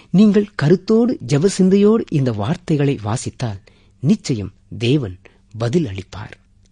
நீங்கள் கருத்தோடு ஜெப சிந்தையோடு இந்த வார்த்தைகளை வாசித்தால் நிச்சயம் தேவன் பதில் அளிப்பார்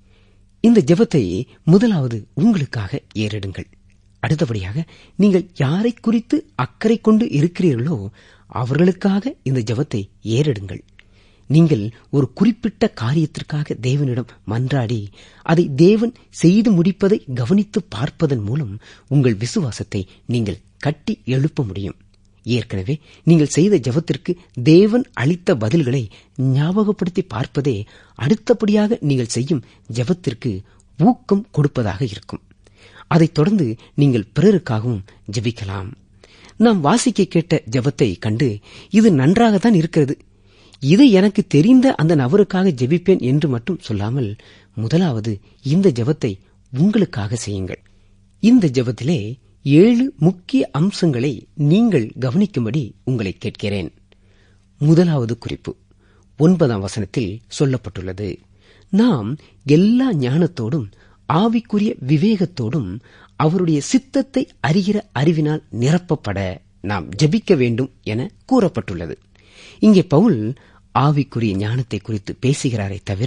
இந்த ஜெபத்தை முதலாவது உங்களுக்காக ஏறிடுங்கள் அடுத்தபடியாக நீங்கள் யாரை குறித்து அக்கறை கொண்டு இருக்கிறீர்களோ அவர்களுக்காக இந்த ஜெபத்தை ஏறிடுங்கள் நீங்கள் ஒரு குறிப்பிட்ட காரியத்திற்காக தேவனிடம் மன்றாடி அதை தேவன் செய்து முடிப்பதை கவனித்து பார்ப்பதன் மூலம் உங்கள் விசுவாசத்தை நீங்கள் கட்டி எழுப்ப முடியும் ஏற்கனவே நீங்கள் செய்த ஜெபத்திற்கு தேவன் அளித்த பதில்களை ஞாபகப்படுத்தி பார்ப்பதே அடுத்தபடியாக நீங்கள் செய்யும் ஜெபத்திற்கு ஊக்கம் கொடுப்பதாக இருக்கும் அதைத் தொடர்ந்து நீங்கள் பிறருக்காகவும் ஜெபிக்கலாம் நாம் வாசிக்க கேட்ட ஜெபத்தை கண்டு இது நன்றாகத்தான் இருக்கிறது இதை எனக்கு தெரிந்த அந்த நபருக்காக ஜெபிப்பேன் என்று மட்டும் சொல்லாமல் முதலாவது இந்த ஜெபத்தை உங்களுக்காக செய்யுங்கள் இந்த ஜெபத்திலே ஏழு முக்கிய அம்சங்களை நீங்கள் கவனிக்கும்படி உங்களை கேட்கிறேன் முதலாவது குறிப்பு ஒன்பதாம் வசனத்தில் சொல்லப்பட்டுள்ளது நாம் எல்லா ஞானத்தோடும் ஆவிக்குரிய விவேகத்தோடும் அவருடைய சித்தத்தை அறிகிற அறிவினால் நிரப்பப்பட நாம் ஜெபிக்க வேண்டும் என கூறப்பட்டுள்ளது இங்கே பவுல் ஆவிக்குரிய ஞானத்தை குறித்து பேசுகிறாரே தவிர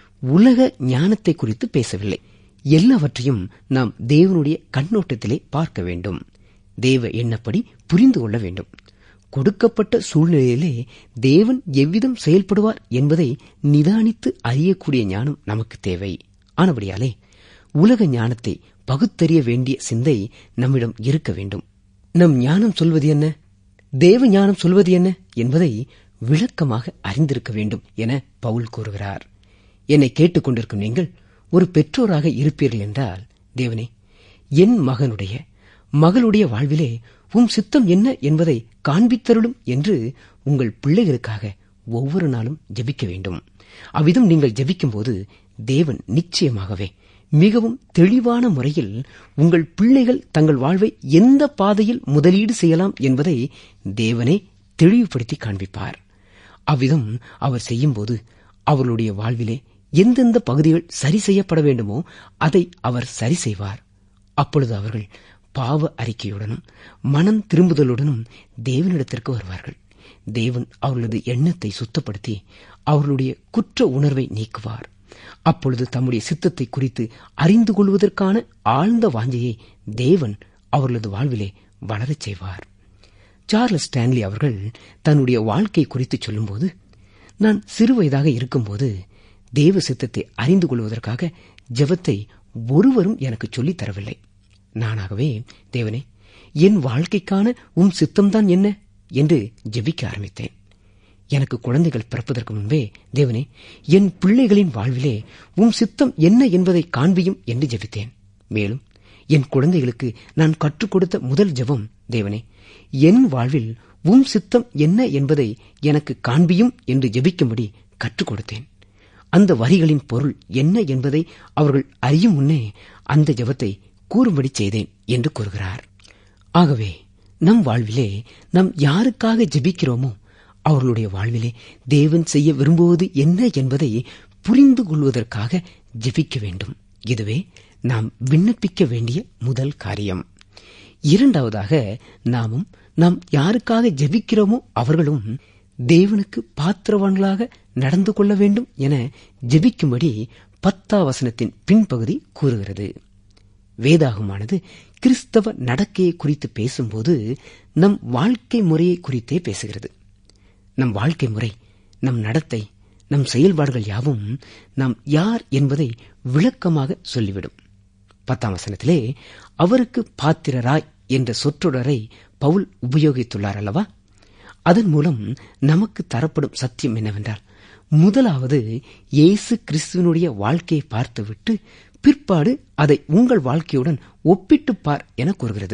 உலக ஞானத்தை குறித்து பேசவில்லை எல்லாவற்றையும் நாம் தேவனுடைய கண்ணோட்டத்திலே பார்க்க வேண்டும் தேவ எண்ணப்படி புரிந்து கொள்ள வேண்டும் கொடுக்கப்பட்ட சூழ்நிலையிலே தேவன் எவ்விதம் செயல்படுவார் என்பதை நிதானித்து அறியக்கூடிய ஞானம் நமக்கு தேவை ஆனபடியாலே உலக ஞானத்தை பகுத்தறிய வேண்டிய சிந்தை நம்மிடம் இருக்க வேண்டும் நம் ஞானம் சொல்வது என்ன தேவ ஞானம் சொல்வது என்ன என்பதை விளக்கமாக அறிந்திருக்க வேண்டும் என பவுல் கூறுகிறார் என்னை கேட்டுக்கொண்டிருக்கும் நீங்கள் ஒரு பெற்றோராக இருப்பீர்கள் என்றால் தேவனே என் மகனுடைய மகளுடைய வாழ்விலே உம் சித்தம் என்ன என்பதை காண்பித்தருளும் என்று உங்கள் பிள்ளைகளுக்காக ஒவ்வொரு நாளும் ஜெபிக்க வேண்டும் அவ்விதம் நீங்கள் ஜெபிக்கும்போது தேவன் நிச்சயமாகவே மிகவும் தெளிவான முறையில் உங்கள் பிள்ளைகள் தங்கள் வாழ்வை எந்த பாதையில் முதலீடு செய்யலாம் என்பதை தேவனே தெளிவுபடுத்தி காண்பிப்பார் அவ்விதம் அவர் செய்யும்போது அவர்களுடைய வாழ்விலே எந்தெந்த பகுதிகள் சரி செய்யப்பட வேண்டுமோ அதை அவர் சரி செய்வார் அப்பொழுது அவர்கள் பாவ அறிக்கையுடனும் மனம் திரும்புதலுடனும் தேவனிடத்திற்கு வருவார்கள் தேவன் அவர்களது எண்ணத்தை சுத்தப்படுத்தி அவர்களுடைய குற்ற உணர்வை நீக்குவார் அப்பொழுது தம்முடைய சித்தத்தை குறித்து அறிந்து கொள்வதற்கான ஆழ்ந்த வாஞ்சையை தேவன் அவர்களது வாழ்விலே வளரச் செய்வார் சார்லஸ் ஸ்டான்லி அவர்கள் தன்னுடைய வாழ்க்கை குறித்து சொல்லும்போது நான் சிறுவயதாக இருக்கும்போது தேவ சித்தத்தை அறிந்து கொள்வதற்காக ஜெபத்தை ஒருவரும் எனக்கு சொல்லித் தரவில்லை நானாகவே தேவனே என் வாழ்க்கைக்கான உம் சித்தம்தான் என்ன என்று ஜெபிக்க ஆரம்பித்தேன் எனக்கு குழந்தைகள் பிறப்பதற்கு முன்பே தேவனே என் பிள்ளைகளின் வாழ்விலே உம் சித்தம் என்ன என்பதை காண்பியும் என்று ஜெபித்தேன் மேலும் என் குழந்தைகளுக்கு நான் கற்றுக் கொடுத்த முதல் ஜெபம் தேவனே என் வாழ்வில் உம் சித்தம் என்ன என்பதை எனக்கு காண்பியும் என்று ஜெபிக்கும்படி கற்றுக் கொடுத்தேன் அந்த வரிகளின் பொருள் என்ன என்பதை அவர்கள் அறியும் முன்னே அந்த ஜெபத்தை கூறும்படி செய்தேன் என்று கூறுகிறார் ஆகவே நம் வாழ்விலே நாம் யாருக்காக ஜெபிக்கிறோமோ அவர்களுடைய வாழ்விலே தேவன் செய்ய விரும்புவது என்ன என்பதை புரிந்து கொள்வதற்காக ஜெபிக்க வேண்டும் இதுவே நாம் விண்ணப்பிக்க வேண்டிய முதல் காரியம் இரண்டாவதாக நாமும் நாம் யாருக்காக ஜெபிக்கிறோமோ அவர்களும் தேவனுக்கு பாத்திரவான்களாக நடந்து கொள்ள வேண்டும் என ஜெபிக்கும்படி பத்தா வசனத்தின் பின்பகுதி கூறுகிறது வேதாகமானது கிறிஸ்தவ நடக்கையை குறித்து பேசும்போது நம் வாழ்க்கை முறையை குறித்தே பேசுகிறது நம் வாழ்க்கை முறை நம் நடத்தை நம் செயல்பாடுகள் யாவும் நாம் யார் என்பதை விளக்கமாக சொல்லிவிடும் பத்தாம் வசனத்திலே அவருக்கு பாத்திரராய் என்ற சொற்றொடரை பவுல் உபயோகித்துள்ளார் அல்லவா அதன் மூலம் நமக்கு தரப்படும் சத்தியம் என்னவென்றால் முதலாவது இயேசு கிறிஸ்துவனுடைய வாழ்க்கையை பார்த்துவிட்டு பிற்பாடு அதை உங்கள் வாழ்க்கையுடன் ஒப்பிட்டு பார் என கூறுகிறது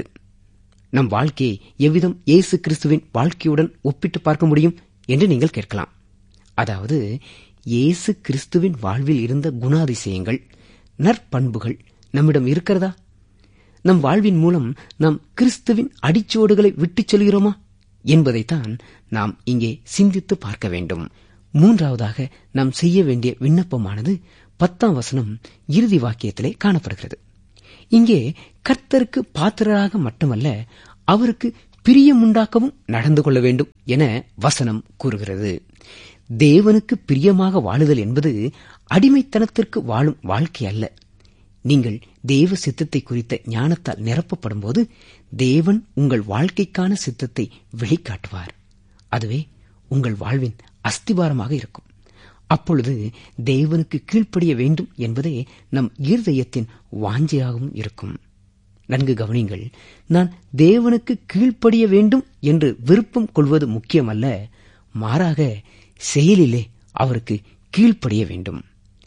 நம் வாழ்க்கையை எவ்விதம் இயேசு கிறிஸ்துவின் வாழ்க்கையுடன் ஒப்பிட்டு பார்க்க முடியும் என்று நீங்கள் கேட்கலாம் அதாவது இயேசு கிறிஸ்துவின் வாழ்வில் இருந்த குணாதிசயங்கள் நற்பண்புகள் நம்மிடம் இருக்கிறதா நம் வாழ்வின் மூலம் நாம் கிறிஸ்துவின் அடிச்சுவடுகளை விட்டுச் செல்கிறோமா என்பதைத்தான் நாம் இங்கே சிந்தித்து பார்க்க வேண்டும் மூன்றாவதாக நாம் செய்ய வேண்டிய விண்ணப்பமானது பத்தாம் வசனம் இறுதி வாக்கியத்திலே காணப்படுகிறது இங்கே கர்த்தருக்கு பாத்திரராக மட்டுமல்ல அவருக்கு பிரியமுண்டாக்கவும் நடந்து கொள்ள வேண்டும் என வசனம் கூறுகிறது தேவனுக்கு பிரியமாக வாழுதல் என்பது அடிமைத்தனத்திற்கு வாழும் வாழ்க்கை அல்ல நீங்கள் தேவ சித்தத்தை குறித்த ஞானத்தால் நிரப்பப்படும் போது தேவன் உங்கள் வாழ்க்கைக்கான சித்தத்தை வெளிக்காட்டுவார் அதுவே உங்கள் வாழ்வின் அஸ்திபாரமாக இருக்கும் அப்பொழுது தேவனுக்கு கீழ்ப்படிய வேண்டும் என்பதே நம் இருதயத்தின் வாஞ்சையாகவும் இருக்கும் நன்கு கவனிங்கள் நான் தேவனுக்கு கீழ்ப்படிய வேண்டும் என்று விருப்பம் கொள்வது முக்கியமல்ல மாறாக செயலிலே அவருக்கு கீழ்ப்படிய வேண்டும்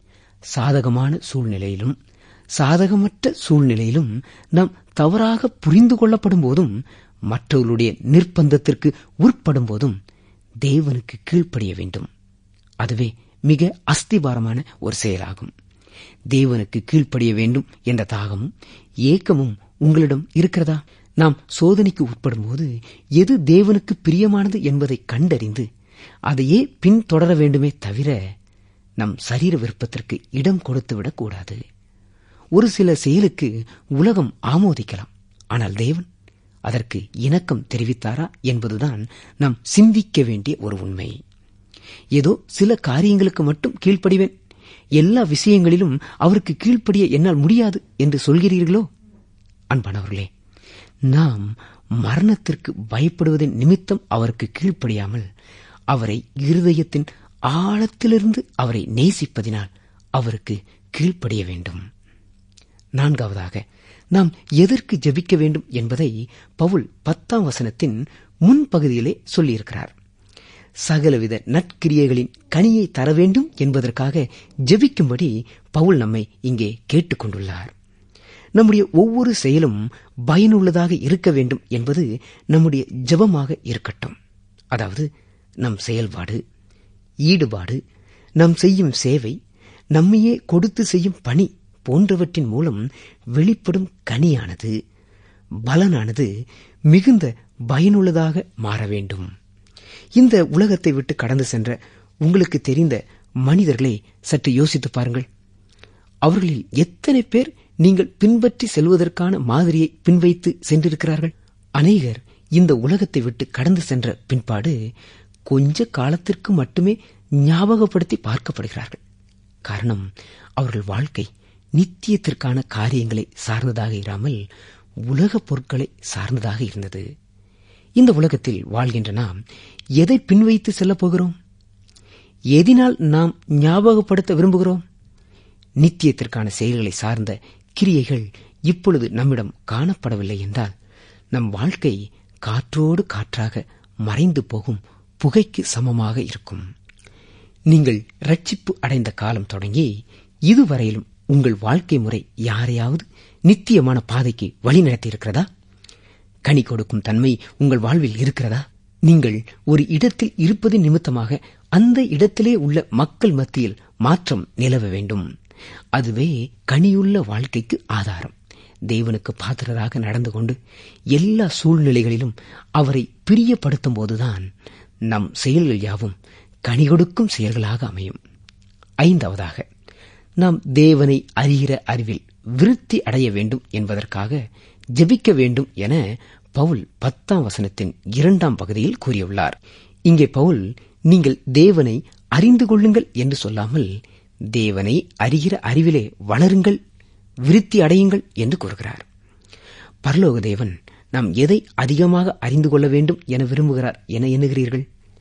சாதகமான சூழ்நிலையிலும் சாதகமற்ற சூழ்நிலையிலும் நாம் தவறாக புரிந்து கொள்ளப்படும் போதும் மற்றவர்களுடைய நிர்பந்தத்திற்கு உட்படும் போதும் தேவனுக்கு கீழ்ப்படிய வேண்டும் அதுவே மிக அஸ்திபாரமான ஒரு செயலாகும் தேவனுக்கு கீழ்ப்படிய வேண்டும் என்ற தாகமும் ஏக்கமும் உங்களிடம் இருக்கிறதா நாம் சோதனைக்கு உட்படும் போது எது தேவனுக்கு பிரியமானது என்பதை கண்டறிந்து அதையே பின்தொடர வேண்டுமே தவிர நம் சரீர விருப்பத்திற்கு இடம் கொடுத்துவிடக் கூடாது ஒரு சில செயலுக்கு உலகம் ஆமோதிக்கலாம் ஆனால் தேவன் அதற்கு இணக்கம் தெரிவித்தாரா என்பதுதான் நாம் சிந்திக்க வேண்டிய ஒரு உண்மை ஏதோ சில காரியங்களுக்கு மட்டும் கீழ்ப்படிவேன் எல்லா விஷயங்களிலும் அவருக்கு கீழ்ப்படிய என்னால் முடியாது என்று சொல்கிறீர்களோ அன்பானவர்களே நாம் மரணத்திற்கு பயப்படுவதன் நிமித்தம் அவருக்கு கீழ்ப்படியாமல் அவரை இருதயத்தின் ஆழத்திலிருந்து அவரை நேசிப்பதினால் அவருக்கு கீழ்ப்படிய வேண்டும் நான்காவதாக நாம் எதற்கு ஜெபிக்க வேண்டும் என்பதை பவுல் பத்தாம் வசனத்தின் முன்பகுதியிலே சொல்லியிருக்கிறார் சகலவித நற்கிரியைகளின் கனியை தர வேண்டும் என்பதற்காக ஜெபிக்கும்படி பவுல் நம்மை இங்கே கேட்டுக்கொண்டுள்ளார் நம்முடைய ஒவ்வொரு செயலும் பயனுள்ளதாக இருக்க வேண்டும் என்பது நம்முடைய ஜெபமாக இருக்கட்டும் அதாவது நம் செயல்பாடு ஈடுபாடு நாம் செய்யும் சேவை நம்மையே கொடுத்து செய்யும் பணி போன்றவற்றின் மூலம் வெளிப்படும் கனியானது பலனானது மிகுந்த பயனுள்ளதாக மாற வேண்டும் இந்த உலகத்தை விட்டு கடந்து சென்ற உங்களுக்கு தெரிந்த மனிதர்களை சற்று யோசித்து பாருங்கள் அவர்களில் எத்தனை பேர் நீங்கள் பின்பற்றி செல்வதற்கான மாதிரியை பின்வைத்து சென்றிருக்கிறார்கள் அநேகர் இந்த உலகத்தை விட்டு கடந்து சென்ற பின்பாடு கொஞ்ச காலத்திற்கு மட்டுமே ஞாபகப்படுத்தி பார்க்கப்படுகிறார்கள் காரணம் அவர்கள் வாழ்க்கை நித்தியத்திற்கான காரியங்களை சார்ந்ததாக இராமல் உலகப் பொருட்களை சார்ந்ததாக இருந்தது இந்த உலகத்தில் வாழ்கின்ற நாம் எதை பின்வைத்து செல்லப் போகிறோம் எதினால் நாம் ஞாபகப்படுத்த விரும்புகிறோம் நித்தியத்திற்கான செயல்களை சார்ந்த கிரியைகள் இப்பொழுது நம்மிடம் காணப்படவில்லை என்றால் நம் வாழ்க்கை காற்றோடு காற்றாக மறைந்து போகும் புகைக்கு சமமாக இருக்கும் நீங்கள் ரட்சிப்பு அடைந்த காலம் தொடங்கி இதுவரையிலும் உங்கள் வாழ்க்கை முறை யாரையாவது நித்தியமான பாதைக்கு வழி நடத்தியிருக்கிறதா கனி கொடுக்கும் தன்மை உங்கள் வாழ்வில் இருக்கிறதா நீங்கள் ஒரு இடத்தில் இருப்பது நிமித்தமாக அந்த இடத்திலே உள்ள மக்கள் மத்தியில் மாற்றம் நிலவ வேண்டும் அதுவே கனியுள்ள வாழ்க்கைக்கு ஆதாரம் தேவனுக்கு பாத்திரராக நடந்து கொண்டு எல்லா சூழ்நிலைகளிலும் அவரை பிரியப்படுத்தும் போதுதான் நம் செயல்கள் யாவும் கனி கொடுக்கும் செயல்களாக அமையும் ஐந்தாவதாக நாம் தேவனை அறிகிற அறிவில் விருத்தி அடைய வேண்டும் என்பதற்காக ஜெபிக்க வேண்டும் என பவுல் பத்தாம் வசனத்தின் இரண்டாம் பகுதியில் கூறியுள்ளார் இங்கே பவுல் நீங்கள் தேவனை அறிந்து கொள்ளுங்கள் என்று சொல்லாமல் தேவனை அறிகிற அறிவிலே வளருங்கள் விருத்தி அடையுங்கள் என்று கூறுகிறார் பரலோக தேவன் நாம் எதை அதிகமாக அறிந்து கொள்ள வேண்டும் என விரும்புகிறார் என எண்ணுகிறீர்கள்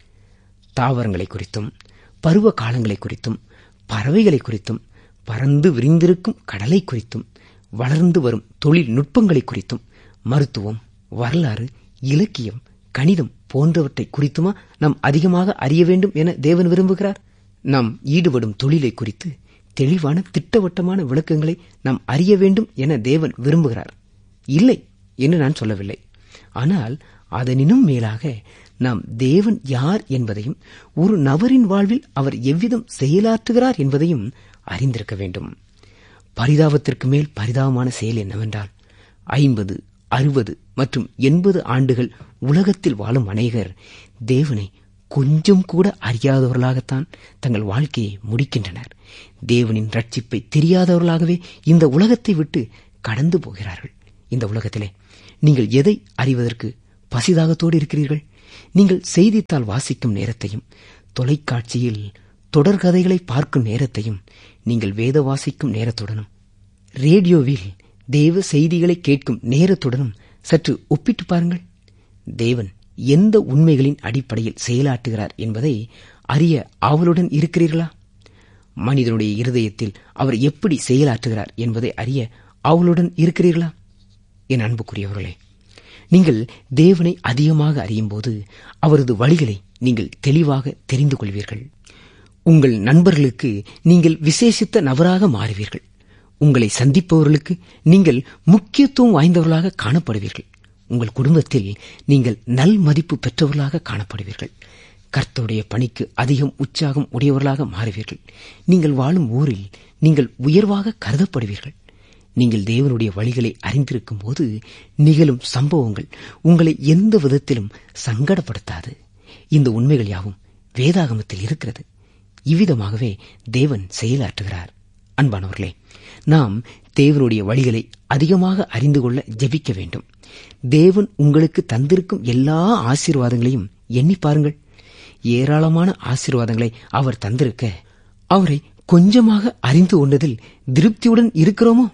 தாவரங்களை குறித்தும் பருவ காலங்களை குறித்தும் பறவைகளை குறித்தும் பறந்து விரிந்திருக்கும் கடலை குறித்தும் வளர்ந்து வரும் தொழில்நுட்பங்களை குறித்தும் மருத்துவம் வரலாறு இலக்கியம் கணிதம் போன்றவற்றை குறித்துமா நாம் அதிகமாக அறிய வேண்டும் என தேவன் விரும்புகிறார் நாம் ஈடுபடும் தொழிலை குறித்து தெளிவான திட்டவட்டமான விளக்கங்களை நாம் அறிய வேண்டும் என தேவன் விரும்புகிறார் இல்லை என்று நான் சொல்லவில்லை ஆனால் அதனினும் மேலாக நாம் தேவன் யார் என்பதையும் ஒரு நபரின் வாழ்வில் அவர் எவ்விதம் செயலாற்றுகிறார் என்பதையும் அறிந்திருக்க வேண்டும் பரிதாபத்திற்கு மேல் பரிதாபமான செயல் என்னவென்றால் ஐம்பது அறுபது மற்றும் எண்பது ஆண்டுகள் உலகத்தில் வாழும் அநேகர் தேவனை கொஞ்சம் கூட அறியாதவர்களாகத்தான் தங்கள் வாழ்க்கையை முடிக்கின்றனர் தேவனின் ரட்சிப்பை தெரியாதவர்களாகவே இந்த உலகத்தை விட்டு கடந்து போகிறார்கள் இந்த உலகத்திலே நீங்கள் எதை அறிவதற்கு பசிதாகத்தோடு இருக்கிறீர்கள் நீங்கள் செய்தித்தாள் வாசிக்கும் நேரத்தையும் தொலைக்காட்சியில் தொடர்கதைகளை பார்க்கும் நேரத்தையும் நீங்கள் வேத வாசிக்கும் நேரத்துடனும் ரேடியோவில் தேவ செய்திகளை கேட்கும் நேரத்துடனும் சற்று ஒப்பிட்டு பாருங்கள் தேவன் எந்த உண்மைகளின் அடிப்படையில் செயலாற்றுகிறார் என்பதை அறிய ஆவலுடன் இருக்கிறீர்களா மனிதனுடைய இருதயத்தில் அவர் எப்படி செயலாற்றுகிறார் என்பதை அறிய ஆவலுடன் இருக்கிறீர்களா என் அன்புக்குரியவர்களே நீங்கள் தேவனை அதிகமாக அறியும் போது அவரது வழிகளை நீங்கள் தெளிவாக தெரிந்து கொள்வீர்கள் உங்கள் நண்பர்களுக்கு நீங்கள் விசேஷித்த நபராக மாறுவீர்கள் உங்களை சந்திப்பவர்களுக்கு நீங்கள் முக்கியத்துவம் வாய்ந்தவர்களாக காணப்படுவீர்கள் உங்கள் குடும்பத்தில் நீங்கள் நல் மதிப்பு பெற்றவர்களாக காணப்படுவீர்கள் கர்த்தருடைய பணிக்கு அதிகம் உற்சாகம் உடையவர்களாக மாறுவீர்கள் நீங்கள் வாழும் ஊரில் நீங்கள் உயர்வாக கருதப்படுவீர்கள் நீங்கள் தேவனுடைய வழிகளை அறிந்திருக்கும் போது நிகழும் சம்பவங்கள் உங்களை எந்த விதத்திலும் சங்கடப்படுத்தாது இந்த உண்மைகள் யாவும் வேதாகமத்தில் இருக்கிறது இவ்விதமாகவே தேவன் செயலாற்றுகிறார் அன்பானவர்களே நாம் தேவனுடைய வழிகளை அதிகமாக அறிந்து கொள்ள ஜெபிக்க வேண்டும் தேவன் உங்களுக்கு தந்திருக்கும் எல்லா ஆசீர்வாதங்களையும் எண்ணி பாருங்கள் ஏராளமான ஆசீர்வாதங்களை அவர் தந்திருக்க அவரை கொஞ்சமாக அறிந்து கொண்டதில் திருப்தியுடன் இருக்கிறோமோ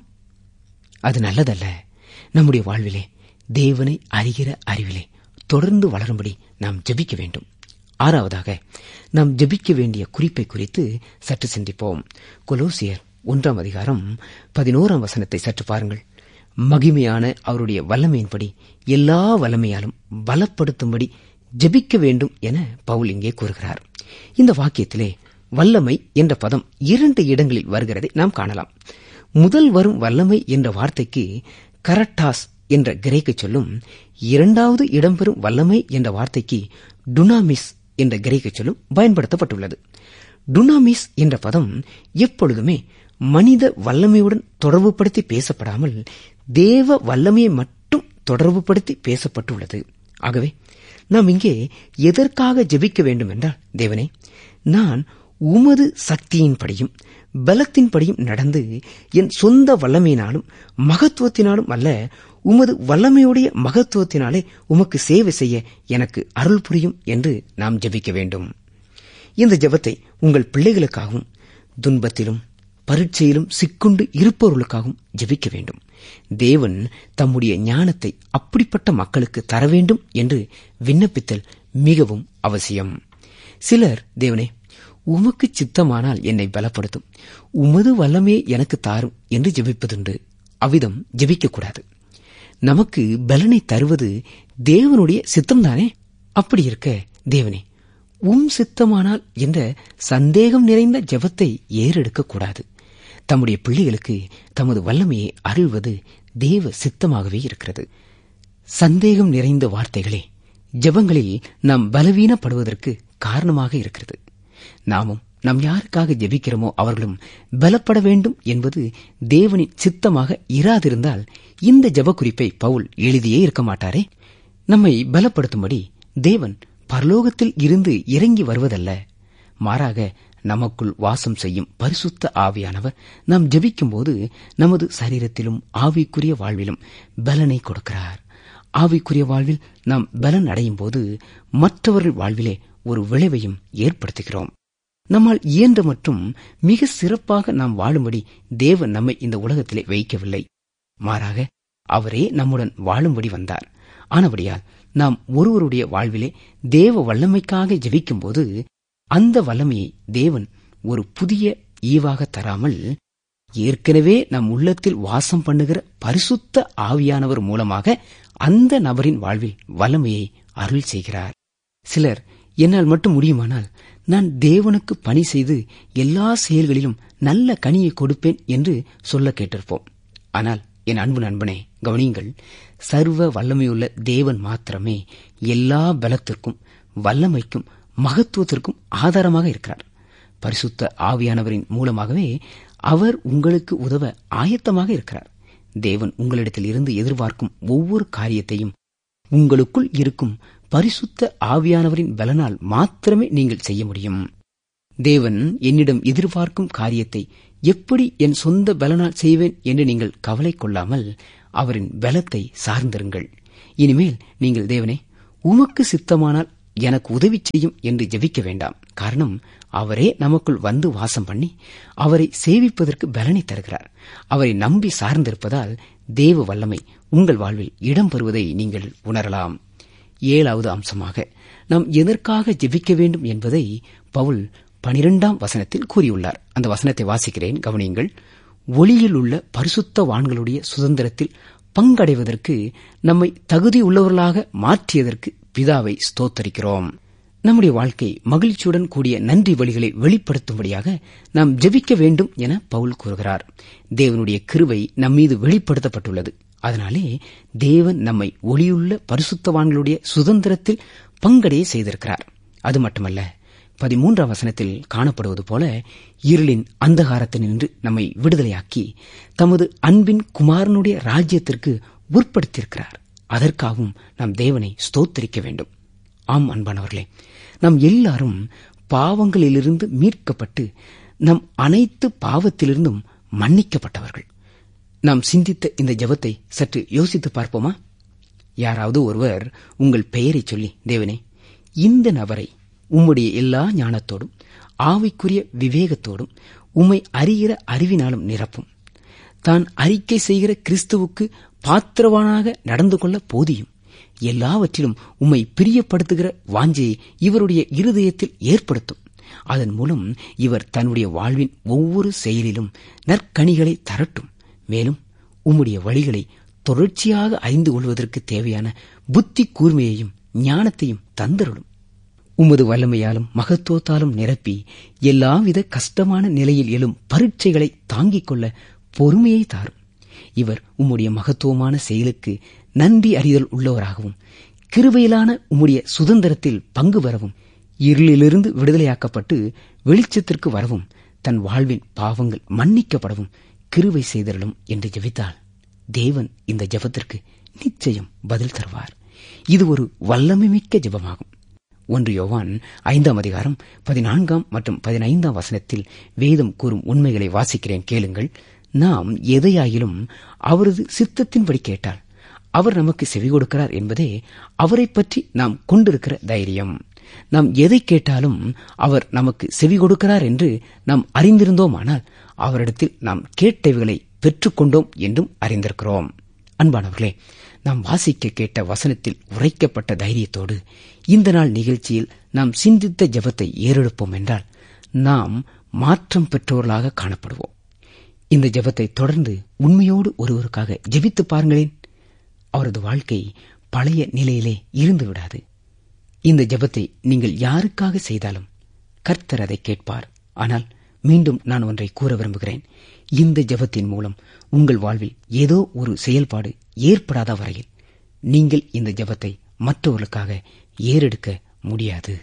அது நல்லதல்ல நம்முடைய வாழ்விலே தேவனை அறிகிற அறிவிலே தொடர்ந்து வளரும்படி நாம் ஜெபிக்க வேண்டும் ஆறாவதாக நாம் ஜெபிக்க வேண்டிய குறிப்பை குறித்து சற்று சிந்திப்போம் கொலோசியர் ஒன்றாம் அதிகாரம் பதினோராம் வசனத்தை சற்று பாருங்கள் மகிமையான அவருடைய வல்லமையின்படி எல்லா வல்லமையாலும் பலப்படுத்தும்படி ஜெபிக்க வேண்டும் என பவுல் இங்கே கூறுகிறார் இந்த வாக்கியத்திலே வல்லமை என்ற பதம் இரண்டு இடங்களில் வருகிறதை நாம் காணலாம் முதல் வரும் வல்லமை என்ற வார்த்தைக்கு கரட்டாஸ் என்ற கிரேக்க சொல்லும் இரண்டாவது இடம்பெறும் வல்லமை என்ற வார்த்தைக்கு டுனாமிஸ் என்ற கிரேக்க சொல்லும் பயன்படுத்தப்பட்டுள்ளது டுனாமிஸ் என்ற பதம் எப்பொழுதுமே மனித வல்லமையுடன் தொடர்புபடுத்தி பேசப்படாமல் தேவ வல்லமையை மட்டும் தொடர்புபடுத்தி பேசப்பட்டுள்ளது ஆகவே நாம் இங்கே எதற்காக ஜெபிக்க வேண்டும் என்றால் தேவனே நான் உமது சக்தியின்படியும் பலத்தின்படியும் நடந்து என் சொந்த வல்லமையினாலும் மகத்துவத்தினாலும் அல்ல உமது வல்லமையுடைய மகத்துவத்தினாலே உமக்கு சேவை செய்ய எனக்கு அருள் புரியும் என்று நாம் ஜெபிக்க வேண்டும் இந்த ஜெபத்தை உங்கள் பிள்ளைகளுக்காகவும் துன்பத்திலும் பரீட்சையிலும் சிக்குண்டு இருப்பவர்களுக்காகவும் ஜெபிக்க வேண்டும் தேவன் தம்முடைய ஞானத்தை அப்படிப்பட்ட மக்களுக்கு தர வேண்டும் என்று விண்ணப்பித்தல் மிகவும் அவசியம் சிலர் தேவனே உமக்கு சித்தமானால் என்னை பலப்படுத்தும் உமது வல்லமையை எனக்கு தாரும் என்று ஜெபிப்பதுண்டு அவ்விதம் ஜெபிக்கக்கூடாது நமக்கு பலனை தருவது தேவனுடைய சித்தம்தானே அப்படி இருக்க தேவனே உம் சித்தமானால் என்ற சந்தேகம் நிறைந்த ஜெபத்தை ஏறெடுக்கக்கூடாது தம்முடைய பிள்ளைகளுக்கு தமது வல்லமையை அருள்வது தேவ சித்தமாகவே இருக்கிறது சந்தேகம் நிறைந்த வார்த்தைகளே ஜெபங்களில் நாம் பலவீனப்படுவதற்கு காரணமாக இருக்கிறது நாமும் நாம் யாருக்காக ஜெபிக்கிறோமோ அவர்களும் பலப்பட வேண்டும் என்பது தேவனின் சித்தமாக இராதிருந்தால் இந்த ஜெப குறிப்பை பவுல் எழுதியே இருக்க மாட்டாரே நம்மை பலப்படுத்தும்படி தேவன் பரலோகத்தில் இருந்து இறங்கி வருவதல்ல மாறாக நமக்குள் வாசம் செய்யும் பரிசுத்த ஆவியானவர் நாம் ஜெபிக்கும்போது நமது சரீரத்திலும் ஆவிக்குரிய வாழ்விலும் பலனை கொடுக்கிறார் ஆவிக்குரிய வாழ்வில் நாம் பலன் அடையும் போது மற்றவர்கள் வாழ்விலே ஒரு விளைவையும் ஏற்படுத்துகிறோம் நம்மால் இயன்ற மற்றும் மிக சிறப்பாக நாம் வாழும்படி தேவன் நம்மை இந்த உலகத்திலே வைக்கவில்லை மாறாக அவரே நம்முடன் வாழும்படி வந்தார் ஆனபடியால் நாம் ஒருவருடைய வாழ்விலே தேவ வல்லமைக்காக ஜெபிக்கும்போது அந்த வல்லமையை தேவன் ஒரு புதிய ஈவாக தராமல் ஏற்கனவே நம் உள்ளத்தில் வாசம் பண்ணுகிற பரிசுத்த ஆவியானவர் மூலமாக அந்த நபரின் வாழ்வில் வல்லமையை அருள் செய்கிறார் சிலர் என்னால் மட்டும் முடியுமானால் நான் தேவனுக்கு பணி செய்து எல்லா செயல்களிலும் நல்ல கனியை கொடுப்பேன் என்று சொல்ல கேட்டிருப்போம் ஆனால் என் அன்பு நண்பனே கவனியுங்கள் சர்வ வல்லமையுள்ள தேவன் மாத்திரமே எல்லா பலத்திற்கும் வல்லமைக்கும் மகத்துவத்திற்கும் ஆதாரமாக இருக்கிறார் பரிசுத்த ஆவியானவரின் மூலமாகவே அவர் உங்களுக்கு உதவ ஆயத்தமாக இருக்கிறார் தேவன் உங்களிடத்தில் இருந்து எதிர்பார்க்கும் ஒவ்வொரு காரியத்தையும் உங்களுக்குள் இருக்கும் பரிசுத்த ஆவியானவரின் பலனால் மாத்திரமே நீங்கள் செய்ய முடியும் தேவன் என்னிடம் எதிர்பார்க்கும் காரியத்தை எப்படி என் சொந்த பலனால் செய்வேன் என்று நீங்கள் கவலை கொள்ளாமல் அவரின் பலத்தை சார்ந்திருங்கள் இனிமேல் நீங்கள் தேவனே உமக்கு சித்தமானால் எனக்கு உதவி செய்யும் என்று ஜெபிக்க வேண்டாம் காரணம் அவரே நமக்குள் வந்து வாசம் பண்ணி அவரை சேவிப்பதற்கு பலனை தருகிறார் அவரை நம்பி சார்ந்திருப்பதால் தேவ வல்லமை உங்கள் வாழ்வில் இடம் பெறுவதை நீங்கள் உணரலாம் ஏழாவது அம்சமாக நாம் எதற்காக ஜெபிக்க வேண்டும் என்பதை பவுல் பனிரெண்டாம் வசனத்தில் கூறியுள்ளார் அந்த வசனத்தை வாசிக்கிறேன் கவனியுங்கள் ஒளியில் உள்ள பரிசுத்தவான்களுடைய சுதந்திரத்தில் பங்கடைவதற்கு நம்மை தகுதியுள்ளவர்களாக மாற்றியதற்கு பிதாவை ஸ்தோத்தரிக்கிறோம் நம்முடைய வாழ்க்கை மகிழ்ச்சியுடன் கூடிய நன்றி வழிகளை வெளிப்படுத்தும்படியாக நாம் ஜெபிக்க வேண்டும் என பவுல் கூறுகிறார் தேவனுடைய கிருவை நம்மீது வெளிப்படுத்தப்பட்டுள்ளது அதனாலே தேவன் நம்மை ஒளியுள்ள பரிசுத்தவான்களுடைய சுதந்திரத்தில் பங்கடைய செய்திருக்கிறார் அது மட்டுமல்ல பதிமூன்றாம் வசனத்தில் காணப்படுவது போல இருளின் அந்தகாரத்தினின்று நம்மை விடுதலையாக்கி தமது அன்பின் குமாரனுடைய ராஜ்யத்திற்கு உட்படுத்தியிருக்கிறார் அதற்காகவும் நாம் தேவனை ஸ்தோத்தரிக்க வேண்டும் ஆம் அன்பானவர்களே நாம் எல்லாரும் பாவங்களிலிருந்து மீட்கப்பட்டு நம் அனைத்து பாவத்திலிருந்தும் மன்னிக்கப்பட்டவர்கள் நாம் சிந்தித்த இந்த ஜெபத்தை சற்று யோசித்து பார்ப்போமா யாராவது ஒருவர் உங்கள் பெயரை சொல்லி தேவனே இந்த நபரை உம்முடைய எல்லா ஞானத்தோடும் ஆவிக்குரிய விவேகத்தோடும் உம்மை அறிகிற அறிவினாலும் நிரப்பும் தான் அறிக்கை செய்கிற கிறிஸ்துவுக்கு பாத்திரவானாக நடந்து கொள்ள போதியும் எல்லாவற்றிலும் உம்மை பிரியப்படுத்துகிற வாஞ்சையை இவருடைய இருதயத்தில் ஏற்படுத்தும் அதன் மூலம் இவர் தன்னுடைய வாழ்வின் ஒவ்வொரு செயலிலும் நற்கனிகளை தரட்டும் மேலும் உம்முடைய வழிகளை தொடர்ச்சியாக அறிந்து கொள்வதற்கு தேவையான புத்தி கூர்மையையும் ஞானத்தையும் தந்தருளும் உமது வல்லமையாலும் மகத்துவத்தாலும் நிரப்பி எல்லாவித கஷ்டமான நிலையில் எழும் பரீட்சைகளை தாங்கிக் கொள்ள பொறுமையை தாரும் இவர் உம்முடைய மகத்துவமான செயலுக்கு நன்றி அறிதல் உள்ளவராகவும் கிருபையிலான உம்முடைய சுதந்திரத்தில் பங்கு பெறவும் இருளிலிருந்து விடுதலையாக்கப்பட்டு வெளிச்சத்திற்கு வரவும் தன் வாழ்வின் பாவங்கள் மன்னிக்கப்படவும் கிருவை செய்தரலும் என்று ஜெபித்தாள் தேவன் இந்த ஜெபத்திற்கு நிச்சயம் பதில் தருவார் இது ஒரு வல்லமைமிக்க ஜெபமாகும் ஒன்று யோவான் ஐந்தாம் அதிகாரம் பதினான்காம் மற்றும் பதினைந்தாம் வசனத்தில் வேதம் கூறும் உண்மைகளை வாசிக்கிறேன் கேளுங்கள் நாம் எதையாயிலும் அவரது சித்தத்தின்படி கேட்டால் அவர் நமக்கு செவி கொடுக்கிறார் என்பதே அவரை பற்றி நாம் கொண்டிருக்கிற தைரியம் நாம் எதை கேட்டாலும் அவர் நமக்கு செவி கொடுக்கிறார் என்று நாம் அறிந்திருந்தோமானால் அவரிடத்தில் நாம் கேட்டவைகளை பெற்றுக்கொண்டோம் என்றும் அறிந்திருக்கிறோம் அன்பானவர்களே நாம் வாசிக்க கேட்ட வசனத்தில் உரைக்கப்பட்ட தைரியத்தோடு இந்த நாள் நிகழ்ச்சியில் நாம் சிந்தித்த ஜபத்தை ஏறெடுப்போம் என்றால் நாம் மாற்றம் பெற்றவர்களாக காணப்படுவோம் இந்த ஜபத்தை தொடர்ந்து உண்மையோடு ஒருவருக்காக ஜெபித்து பாருங்களேன் அவரது வாழ்க்கை பழைய நிலையிலே இருந்து விடாது இந்த ஜபத்தை நீங்கள் யாருக்காக செய்தாலும் கர்த்தர் அதை கேட்பார் ஆனால் மீண்டும் நான் ஒன்றை கூற விரும்புகிறேன் இந்த ஜபத்தின் மூலம் உங்கள் வாழ்வில் ஏதோ ஒரு செயல்பாடு ஏற்படாத வரையில் நீங்கள் இந்த ஜபத்தை மற்றவர்களுக்காக ஏறெடுக்க முடியாது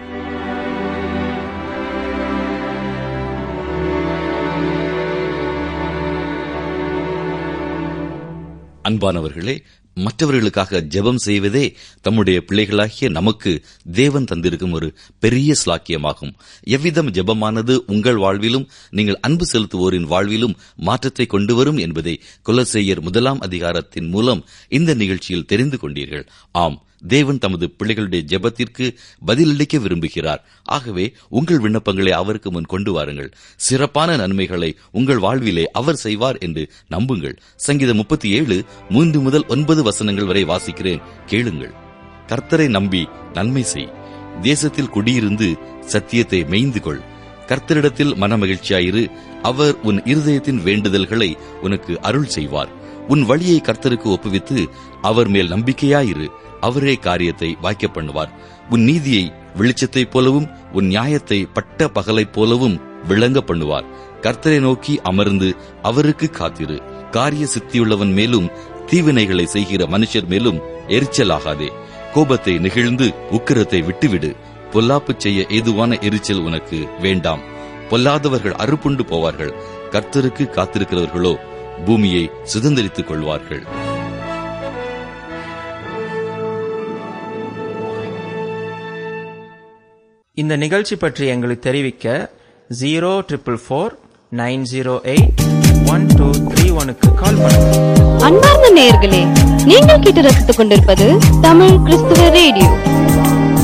அன்பானவர்களே மற்றவர்களுக்காக ஜெபம் செய்வதே தம்முடைய பிள்ளைகளாகிய நமக்கு தேவன் தந்திருக்கும் ஒரு பெரிய ஸ்லாக்கியமாகும் எவ்விதம் ஜெபமானது உங்கள் வாழ்விலும் நீங்கள் அன்பு செலுத்துவோரின் வாழ்விலும் மாற்றத்தை கொண்டு வரும் என்பதை குலசெய்யர் முதலாம் அதிகாரத்தின் மூலம் இந்த நிகழ்ச்சியில் தெரிந்து கொண்டீர்கள் ஆம் தேவன் தமது பிள்ளைகளுடைய ஜெபத்திற்கு பதிலளிக்க விரும்புகிறார் ஆகவே உங்கள் விண்ணப்பங்களை அவருக்கு முன் கொண்டு வாருங்கள் சிறப்பான நன்மைகளை உங்கள் வாழ்விலே அவர் செய்வார் என்று நம்புங்கள் சங்கீதம் முப்பத்தி ஏழு மூன்று முதல் ஒன்பது வசனங்கள் வரை வாசிக்கிறேன் கேளுங்கள் கர்த்தரை நம்பி நன்மை செய் தேசத்தில் குடியிருந்து சத்தியத்தை மெய்ந்து கொள் கர்த்தரிடத்தில் மனமகிழ்ச்சியாயிரு அவர் உன் இருதயத்தின் வேண்டுதல்களை உனக்கு அருள் செய்வார் உன் வழியை கர்த்தருக்கு ஒப்புவித்து அவர் மேல் நம்பிக்கையாயிரு அவரே காரியத்தை வாய்க்க பண்ணுவார் உன் நீதியை வெளிச்சத்தைப் போலவும் உன் நியாயத்தை பட்ட பகலைப் போலவும் விளங்க பண்ணுவார் கர்த்தரை நோக்கி அமர்ந்து அவருக்கு காத்திரு காரிய சித்தியுள்ளவன் மேலும் தீவினைகளை செய்கிற மனுஷர் மேலும் எரிச்சலாகாதே கோபத்தை நெகிழ்ந்து உக்கிரத்தை விட்டுவிடு பொல்லாப்பு செய்ய ஏதுவான எரிச்சல் உனக்கு வேண்டாம் பொல்லாதவர்கள் அறுப்புண்டு போவார்கள் கர்த்தருக்கு காத்திருக்கிறவர்களோ பூமியை சுதந்திரித்துக் கொள்வார்கள் இந்த நிகழ்ச்சி பற்றி எங்களுக்கு தெரிவிக்க zero triple four nine zero eight one two three three ஒனுக்கு கால் பண்ணுங்க அன்பார்ந்த நேயர்களே நீங்கள் கேட்டு ரசித்துக் கொண்டிருப்பது தமிழ் கிறிஸ்துவ ரேடியோ